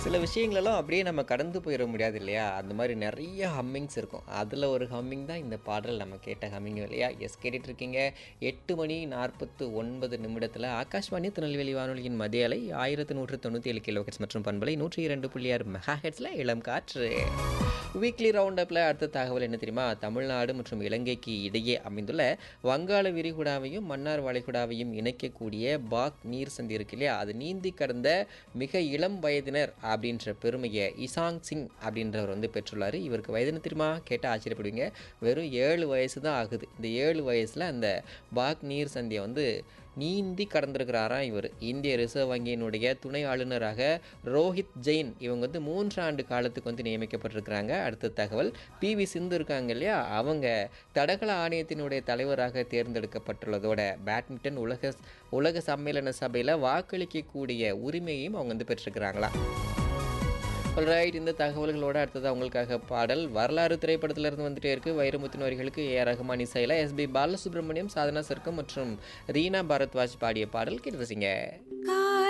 சில விஷயங்களெல்லாம் அப்படியே நம்ம கடந்து போயிட முடியாது இல்லையா அந்த மாதிரி நிறைய ஹம்மிங்ஸ் இருக்கும் அதில் ஒரு ஹம்மிங் தான் இந்த பாடல் நம்ம கேட்ட ஹம்மிங் இல்லையா எஸ் கேட்டுட்டு இருக்கீங்க எட்டு மணி நாற்பத்து ஒன்பது நிமிடத்தில் ஆகாஷ்வாணி திருநெல்வேலி வானொலியின் மதிய அலை ஆயிரத்து நூற்று தொண்ணூற்றி ஏழு கிலோஹெட்ஸ் மற்றும் பண்பலை நூற்றி இரண்டு புள்ளி ஆறு மெகா ஹெட்ஸில் இளம் காற்று வீக்லி ரவுண்ட் அப்பில் அடுத்த தகவல் என்ன தெரியுமா தமிழ்நாடு மற்றும் இலங்கைக்கு இடையே அமைந்துள்ள வங்காள விரிகுடாவையும் மன்னார் வளைகுடாவையும் இணைக்கக்கூடிய பாக் நீர் சந்தி இருக்கு இல்லையா அது நீந்தி கடந்த மிக இளம் வயதினர் அப்படின்ற பெருமையை இசாங் சிங் அப்படின்றவர் வந்து பெற்றுள்ளார் இவருக்கு வயது என்ன தெரியுமா கேட்டால் ஆச்சரியப்படுவீங்க வெறும் ஏழு வயசு தான் ஆகுது இந்த ஏழு வயசில் அந்த பாக் நீர் சந்தியை வந்து நீந்தி கடந்திருக்கிறாராம் இவர் இந்திய ரிசர்வ் வங்கியினுடைய துணை ஆளுநராக ரோஹித் ஜெயின் இவங்க வந்து மூன்று ஆண்டு காலத்துக்கு வந்து நியமிக்கப்பட்டிருக்கிறாங்க அடுத்த தகவல் பி வி சிந்து இருக்காங்க இல்லையா அவங்க தடகள ஆணையத்தினுடைய தலைவராக தேர்ந்தெடுக்கப்பட்டுள்ளதோட பேட்மிண்டன் உலக உலக சம்மேளன சபையில் வாக்களிக்கக்கூடிய உரிமையையும் அவங்க வந்து பெற்றிருக்கிறாங்களா ரைட் இந்த தகவல்களோட அடுத்தது உங்களுக்காக பாடல் வரலாறு திரைப்படத்திலிருந்து வந்துட்டே இருக்கு வைரமுத்தின் வரிகளுக்கு ஏ ரஹ்மான் இசையில் எஸ்பி பாலசுப்ரமணியம் சாதனா சர்க்கம் மற்றும் ரீனா பாரத்வாஜ் பாடிய பாடல் கேட்டு ரசிங்க